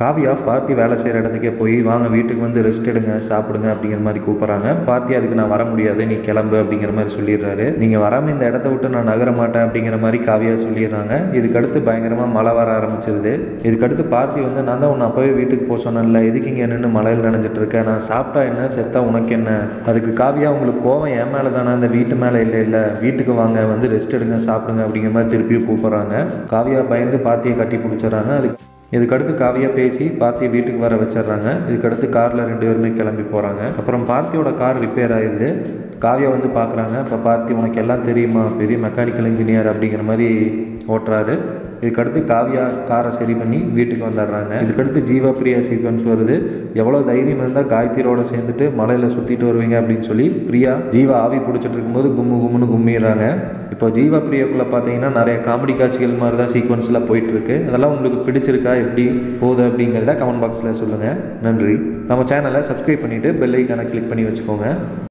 காவியா பார்த்தி வேலை செய்கிற இடத்துக்கே போய் வாங்க வீட்டுக்கு வந்து ரெஸ்ட் எடுங்க சாப்பிடுங்க அப்படிங்கிற மாதிரி கூப்பிட்றாங்க பார்த்தி அதுக்கு நான் வர முடியாது நீ கிளம்பு அப்படிங்கிற மாதிரி சொல்லிடுறாரு நீங்கள் வராமல் இந்த இடத்த விட்டு நான் நகர மாட்டேன் அப்படிங்கிற மாதிரி காவியா சொல்லிடுறாங்க இதுக்கடுத்து பயங்கரமாக மழை வர ஆரம்பிச்சிருது இதுக்கடுத்து பார்த்தி வந்து நான் தான் உன்னை அப்போவே வீட்டுக்கு போக சொன்னேன்ல எதுக்கு இங்கே நின்று மழையில் நனைஞ்சிட்டு இருக்கேன் நான் சாப்பிட்டா என்ன செத்தா உனக்கு என்ன அதுக்கு காவியா உங்களுக்கு கோவம் என் மேலே தானே அந்த வீட்டு மேலே இல்லை இல்லை வீட்டுக்கு வாங்க வந்து ரெஸ்ட் எடுங்க சாப்பிடுங்க அப்படிங்கிற மாதிரி திருப்பியும் கூப்பிட்றாங்க காவியா பயந்து பார்த்தியை கட்டி பிடிச்சிடுறாங்க அதுக்கு இதுக்கடுத்து காவியா பேசி பார்த்தியை வீட்டுக்கு வர வச்சிடுறாங்க இதுக்கடுத்து காரில் ரெண்டு பேருமே கிளம்பி போகிறாங்க அப்புறம் பார்த்தியோட கார் ரிப்பேர் ஆயிடுது காவியா வந்து பார்க்குறாங்க இப்போ பார்த்தி உனக்கு எல்லாம் தெரியுமா பெரிய மெக்கானிக்கல் இன்ஜினியர் அப்படிங்கிற மாதிரி ஓட்டுறாரு இதுக்கடுத்து காவியா காரை சரி பண்ணி வீட்டுக்கு வந்துடுறாங்க இதுக்கடுத்து ஜீவா பிரியா சீக்வன்ஸ் வருது எவ்வளோ தைரியம் இருந்தால் காயத்ரியோட சேர்ந்துட்டு மலையில் சுற்றிட்டு வருவீங்க அப்படின்னு சொல்லி பிரியா ஜீவா ஆவி பிடிச்சிட்டு இருக்கும்போது கும்மு கும்முன்னு கும்மிடுறாங்க இப்போ ஜீவா பிரியாக்குள்ளே பார்த்தீங்கன்னா நிறைய காமெடி காட்சிகள் மாதிரி தான் சீக்வன்ஸில் போயிட்டுருக்கு அதெல்லாம் உங்களுக்கு பிடிச்சிருக்கா எப்படி போகுது அப்படிங்கிறத கமெண்ட் பாக்ஸில் சொல்லுங்கள் நன்றி நம்ம சேனலை சப்ஸ்கிரைப் பண்ணிவிட்டு பெல் ஐக்கானை கிளிக் பண்ணி வச்சுக்கோங்க